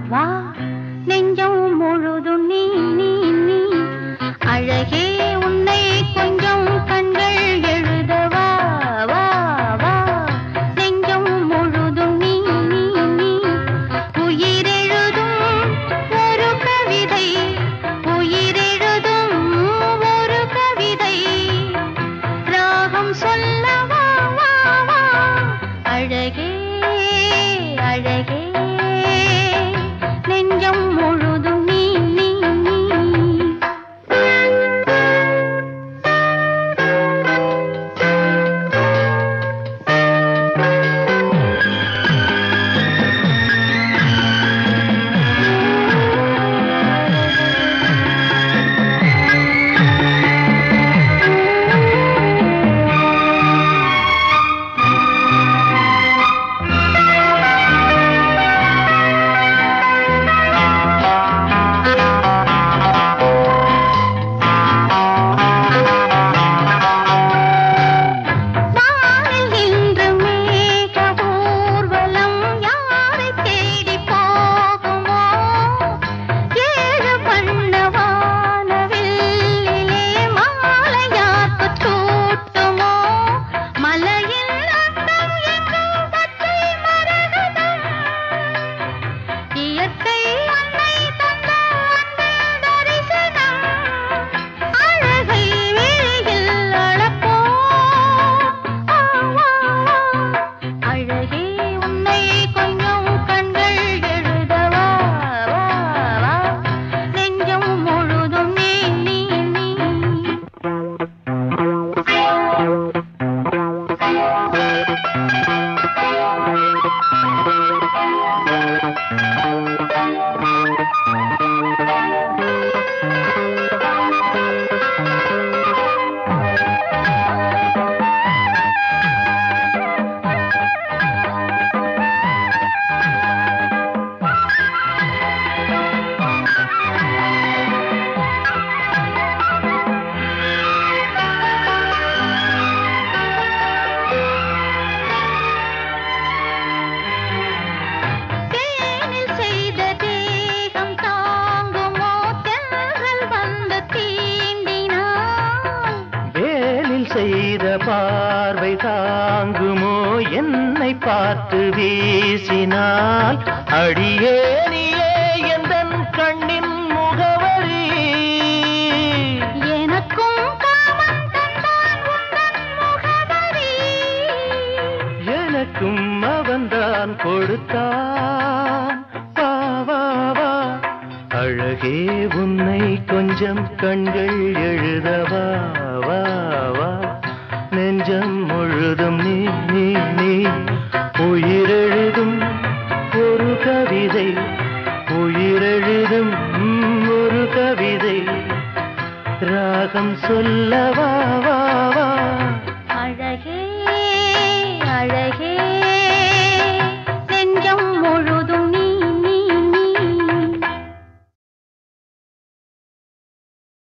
வா நெஞ்சம் முழுதும் நீ நீ நீ அழகே உன்னை கொஞ்சம் கண்கள் எழுதவா வா வா நெஞ்சம் முழுதும் நீ நீ நீ உயிரெழுதும் ஒரு கவிதை உயிரெழுதும் ஒரு கவிதை ராகம் சொல்லவா வா வா அழகே அழகே நெஞ்சம் முழுதும் நீ நீ நீ வானில் இன்று மேக ஊர்வலம் யாரை தேடி போகுமோ ஏழு வண்ண வானவில்லிலே மாலையாக்கு சூட்டுமோ மலையில் அங்கம் எங்கும் பச்சை மரகதம் இயற்கை அன்னை தந்த அன்பின் தரிசனம் அழகை விழியில் அளப்போம் ஆ, வா, வா. அழகே உன்னை கொஞ்சம் கண்கள் எழுதவா வா, வா. நெஞ்சம் முழுதும் நீ நீ நீ தேனில் செய்த தேகம் தாங்குமோ தென்றல் வந்து தீண்டினான் வேலில் செய்த பார்வை தாங்குமோ என்னை பார்த்து வீசினால் அடியே நீயே எந்தன் கண்ணின் முகவரி எனக்கும் காமம் தந்தான் உந்தன் முகவரி எனக்கும் அவன்தான் கொடுத்தான் வா வா வா அழகே உன்னை கொஞ்சம் கண்கள் எழுதவா வா வா நெஞ்சம் முழுதும் நீ நீ நீ உயிரெழுதும் ஒரு கவிதை உயிரெழுதும் ம், ஒரு கவிதை ராகம் சொல்லவா வா வா